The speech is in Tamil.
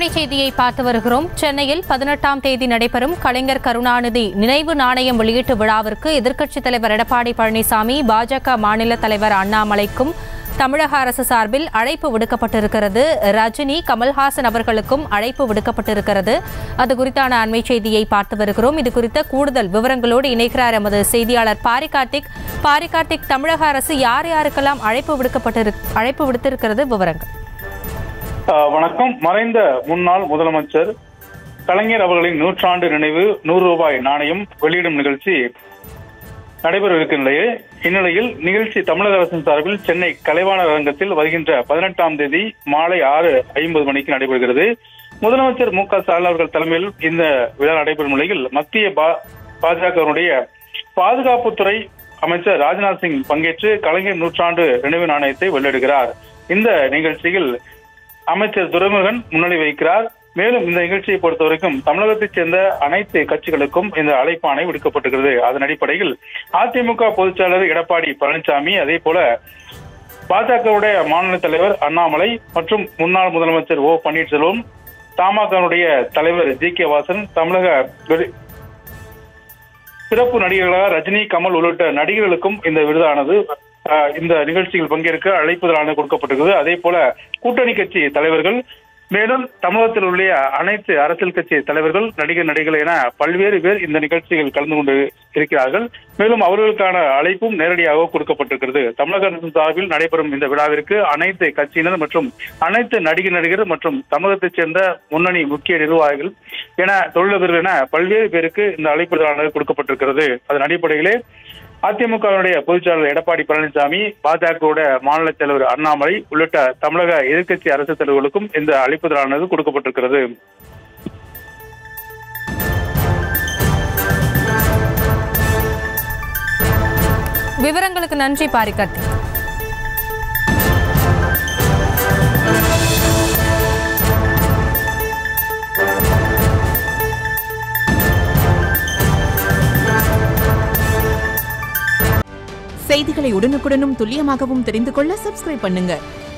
அண்மை செய்தியை பார்த்து வருகிறோம் சென்னையில் பதினெட்டாம் தேதி நடைபெறும் கலைஞர் கருணாநிதி நினைவு நாணயம் வெளியீட்டு விழாவிற்கு எதிர்க்கட்சித் தலைவர் எடப்பாடி பழனிசாமி பாஜக மாநில தலைவர் அண்ணாமலைக்கும் தமிழக அரசு சார்பில் அழைப்பு விடுக்கப்பட்டிருக்கிறது ரஜினி கமல்ஹாசன் அவர்களுக்கும் அழைப்பு விடுக்கப்பட்டிருக்கிறது அது குறித்தான அண்மை செய்தியை பார்த்து வருகிறோம் இது குறித்த கூடுதல் விவரங்களோடு இணைக்கிறார் எமது செய்தியாளர் பாரி கார்த்திக் பாரி கார்த்திக் தமிழக அரசு யார் யாருக்கெல்லாம் அழைப்பு விடுக்கப்பட்டிரு அழைப்பு விடுத்திருக்கிறது விவரங்கள் ஆஹ் வணக்கம் மறைந்த முன்னாள் முதலமைச்சர் கலைஞர் அவர்களின் நூற்றாண்டு நினைவு நூறு ரூபாய் நாணயம் வெளியிடும் நிகழ்ச்சி நடைபெற இருக்கும் நிலையில் இந்நிலையில் நிகழ்ச்சி தமிழக அரசின் சார்பில் சென்னை கலைவாணர் அரங்கத்தில் வருகின்ற பதினெட்டாம் தேதி மாலை ஆறு ஐம்பது மணிக்கு நடைபெறுகிறது முதலமைச்சர் மு க ஸ்டாலின் அவர்கள் தலைமையில் இந்த விழா நடைபெறும் நிலையில் மத்திய பா- பாஜகவினுடைய பாதுகாப்புத்துறை அமைச்சர் ராஜ்நாத் சிங் பங்கேற்று கலைஞர் நூற்றாண்டு நினைவு நாணயத்தை வெளியிடுகிறார் இந்த நிகழ்ச்சியில் அமைச்சர் துரைமுருகன் முன்னிலை வைக்கிறார் மேலும் இந்த நிகழ்ச்சியை பொறுத்த வரைக்கும் தமிழகத்தைச் சேர்ந்த அனைத்து கட்சிகளுக்கும் இந்த அழைப்பாணை விடுக்கப்பட்டிருக்கிறது அதன் அடிப்படையில் அதிமுக பொதுச்செயலாளர் எடப்பாடி பழனிசாமி அதே போல பாஜகவுடைய மாநில தலைவர் அண்ணாமலை மற்றும் முன்னாள் முதலமைச்சர் ஓ பன்னீர்செல்வம் தமாகவுடைய தலைவர் ஜி கே வாசன் தமிழக வெளி- சிறப்பு நடிகர்களாக ரஜினி கமல் உள்ளிட்ட நடிகர்களுக்கும் இந்த விருதானது அஹ், இந்த நிகழ்ச்சியில் பங்கேற்க அழைப்புதலானது கொடுக்கப்பட்டிருக்கிறது அதே போல கூட்டணி கட்சி தலைவர்கள் மேலும் தமிழகத்தில் உள்ள அனைத்து அரசியல் கட்சி தலைவர்கள் நடிகர் நடிகைகள் என பல்வேறு பேர் இந்த நிகழ்ச்சியில் கலந்து கொண்டு இருக்கிறார்கள் மேலும் அவர்களுக்கான அழைப்பும் நேரடியாக கொடுக்கப்பட்டிருக்கிறது தமிழக அரசின் சார்பில் நடைபெறும் இந்த விழாவிற்கு அனைத்து கட்சியினர் மற்றும் அனைத்து நடிகர் நடிகர் மற்றும் தமிழகத்தைச் சேர்ந்த முன்னணி முக்கிய நிர்வாகிகள் என தொழிலதிபர்கள் என பல்வேறு பேருக்கு இந்த அழைப்புதலானது கொடுக்கப்பட்டிருக்கிறது அதன் அடிப்படையிலே அதிமுகவினுடைய பொதுச்செயலாளர் எடப்பாடி பழனிசாமி பாஜகவுடைய மாநில தலைவர் அண்ணாமலை உள்ளிட்ட தமிழக எதிர்க்கட்சி அரசு தலைவர்களுக்கும் இந்த அழைப்புதலானது கொடுக்கப்பட்டிருக்கிறது விவரங்களுக்கு நன்றி பாரி கார்த்திக் செய்திகளை உடனுக்குடனும் துல்லியமாகவும் தெரிந்து கொள்ள சப்ஸ்கிரைப் பண்ணுங்க